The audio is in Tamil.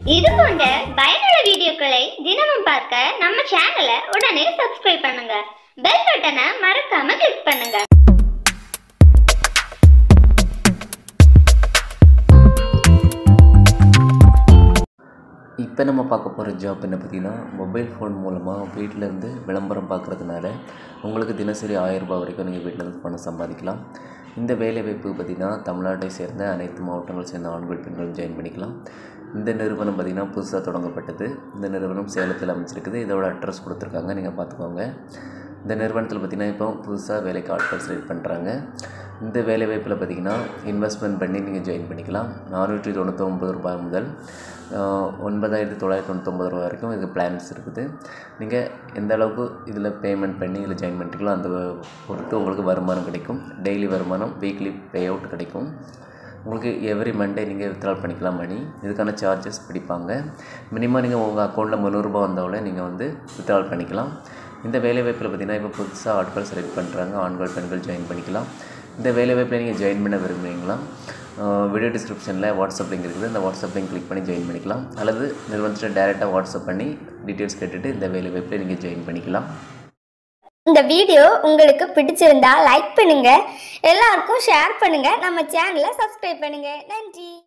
இது போன்ற பயனுள்ள வீடியோக்களை தினமும் பார்க்க நம்ம சேனலை உடனே சப்ஸ்கிரைப் பண்ணுங்க பெல் பட்டனை மறக்காம கிளிக் பண்ணுங்க இப்போ நம்ம பார்க்க போகிற ஜாப் என்ன பார்த்தீங்கன்னா மொபைல் ஃபோன் மூலமாக வீட்டிலேருந்து விளம்பரம் பார்க்குறதுனால உங்களுக்கு தினசரி ஆயிரம் ரூபாய் வரைக்கும் நீங்கள் வீட்டிலேருந்து பணம் சம்பாதிக்கலாம் இந்த வேலை வாய்ப்பு பார்த்திங்கன்னா தமிழ்நாட்டை சேர்ந்த அனைத்து மாவட்டங்கள் சேர்ந்த ஆண்கள் பெண்கள் ஜாயின் பண்ணிக்கலாம் இந்த நிறுவனம் பார்த்திங்கன்னா புதுசாக தொடங்கப்பட்டது இந்த நிறுவனம் சேலத்தில் அமைச்சிருக்குது இதோட அட்ரஸ் கொடுத்துருக்காங்க நீங்கள் பார்த்துக்கோங்க இந்த நிறுவனத்தில் பார்த்திங்கன்னா இப்போ புதுசாக வேலைக்கு ஆட்கள் செலக்ட் பண்ணுறாங்க இந்த வேலை வாய்ப்பில் பார்த்திங்கன்னா இன்வெஸ்ட்மெண்ட் பண்ணி நீங்கள் ஜாயின் பண்ணிக்கலாம் நானூற்றி தொண்ணூத்தொம்பது ரூபாய் முதல் ஆஹ், ஒன்பதாயிரத்தி தொள்ளாயிரத்தி தொண்ணூத்தொம்பது ரூபாய் வரைக்கும் இது பிளான்ஸ் இருக்குது நீங்கள் எந்த அளவுக்கு இதில் பேமெண்ட் பண்ணி இதில் ஜாயின் பண்ணிட்டீங்களோ அந்த பொறுத்து உங்களுக்கு வருமானம் கிடைக்கும் டெய்லி வருமானம் வீக்லி பே அவுட் கிடைக்கும் உங்களுக்கு எவ்ரி மண்டே நீங்கள் வித்ட்ரால் பண்ணிக்கலாம் மணி இதுக்கான சார்ஜஸ் பிடிப்பாங்க மினிமம் நீங்கள் உங்கள் அக்கௌண்ட்டில் முந்நூறுரூபா வந்தவொடனே நீங்கள் வந்து வித்ட்ரால் பண்ணிக்கலாம் இந்த வேலைவாய்ப்பில் பார்த்தீங்கன்னா இப்போ புதுசாக ஆட்கள் செலக்ட் பண்ணுறாங்க ஆண்கள் பெண்கள் ஜாயின் பண்ணிக்கலாம் இந்த வேலைவாய்ப்பில் நீங்கள் ஜாயின் பண்ண விரும்புகிறீங்களா வீடியோ டிஸ்கிரிப்ஷனில் வாட்ஸ்அப் லிங்க் இருக்குது அந்த வாட்ஸ்அப் லிங்க் கிளிக் பண்ணி ஜாயின் பண்ணிக்கலாம் அல்லது நிறுவனத்தில் டேரெக்டாக வாட்ஸ்அப் பண்ணி டீட்டெயில்ஸ் கேட்டுட்டு இந்த வேலைவாய்ப்பில் நீங்கள் ஜாயின் பண்ணிக்கலாம் இந்த வீடியோ உங்களுக்கு பிடிச்சிருந்தா லைக் பண்ணுங்க எல்லாருக்கும் ஷேர் பண்ணுங்க நம்ம சேனலை சப்ஸ்கிரைப் பண்ணுங்க நன்றி